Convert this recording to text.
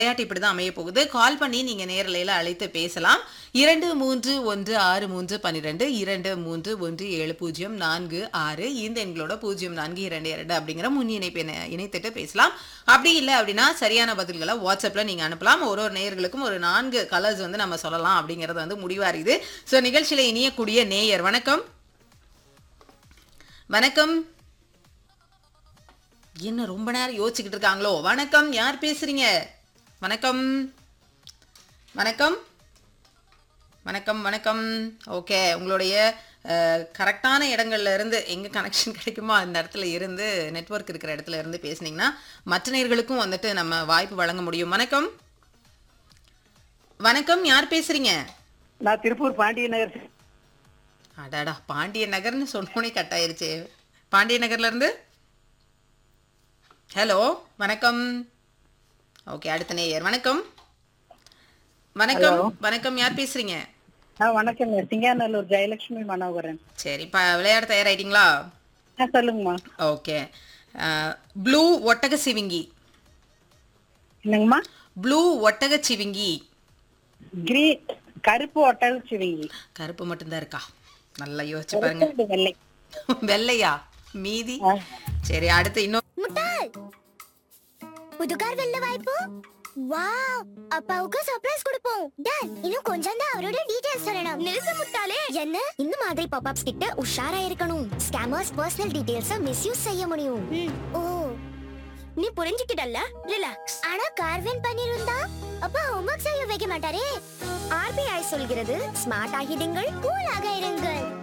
விளையாட்டு இப்படிதான் அமைய போகுது கால் பண்ணி நீங்க நேரலையில அழைத்து பேசலாம் இரண்டு மூன்று ஒன்று ஆறு மூன்று பன்னிரெண்டு இரண்டு மூன்று ஒன்று ஏழு பூஜ்ஜியம் நான்கு ஆறு இந்த எண்களோட பூஜ்ஜியம் நான்கு இரண்டு இரண்டு அப்படிங்கிற முன் இணைப்பு இணை- இணைத்துட்டு பேசலாம் அப்படி இல்லை அப்படின்னா சரியான பதில்களை வாட்ஸ்அப்ல நீங்க அனுப்பலாம் ஒரு ஒரு நேயர்களுக்கும் ஒரு நான்கு கலர்ஸ் வந்து நம்ம சொல்லலாம் அப்படிங்கறது வந்து முடிவாரிது ஸோ நிகழ்ச்சியில இனியக்கூடிய நேயர் வணக்கம் வணக்கம் என்ன ரொம்ப நேரம் யோசிச்சுக்கிட்டு இருக்காங்களோ வணக்கம் யார் பேசுறீங்க வணக்கம் வணக்கம் வணக்கம் வணக்கம் ஓகே உங்களுடைய கரெக்டான இடங்கள்ல இருந்து எங்க கனெக்ஷன் கிடைக்குமோ அந்த இடத்துல இருந்து நெட்வொர்க் இருக்கிற இடத்துல இருந்து பேசுனீங்கன்னா மற்ற நேர்களுக்கும் வந்துட்டு நம்ம வாய்ப்பு வழங்க முடியும் வணக்கம் வணக்கம் யார் பேசுறீங்க நான் திருப்பூர் பாண்டிய நகர் அடாடா பாண்டிய நகர்னு சொன்னோனே கட் ஆயிருச்சு பாண்டிய நகர்ல இருந்து ஹலோ வணக்கம் ஓகே அடுத்த நேயர் வணக்கம் வணக்கம் வணக்கம் யார் பேசுறீங்க ஆ வணக்கங்க சிங்காநல்லூர் ஜெயலட்சுமி மனோகரன் சரி இப்போ விளையாட தயாராயிட்டீங்களா ஆ சொல்லுங்கம்மா ஓகே ப்ளூ ஒட்டக சிவிங்கி என்னங்கம்மா ப்ளூ ஒட்டக சிவிங்கி கிரீன் கருப்பு ஒட்டக சிவிங்கி கருப்பு மட்டும்தான் இருக்கா நல்லா யோசிச்சு பாருங்க இது வெள்ளை வெள்ளையா மீதி சரி அடுத்து இன்னும் முட்டாள் புது கார் வெல்ல வாய்ப்பு வாவ் அப்பாவுக்கு சர்ப்ரைஸ் கொடுப்போம் டன் இன்னும் கொஞ்சம் தான் அவரோட டீடைல்ஸ் சொல்லணும் நிறுத்து முட்டாளே என்ன இந்த மாதிரி பாப்அப்ஸ் கிட்ட உஷாரா இருக்கணும் ஸ்கேமர்ஸ் பர்சனல் டீடைல்ஸ மிஸ்யூஸ் செய்ய முடியும் ஓ நீ புரிஞ்சுக்கிட்டல்ல ரிலாக்ஸ் ஆனா கார்வென் பண்ணிருந்தா அப்பா ஹோம்வொர்க் செய்ய வைக்க மாட்டாரே ஆர்பிஐ சொல்கிறது ஸ்மார்ட் ஆகிடுங்கள் கூலாக இருங்கள்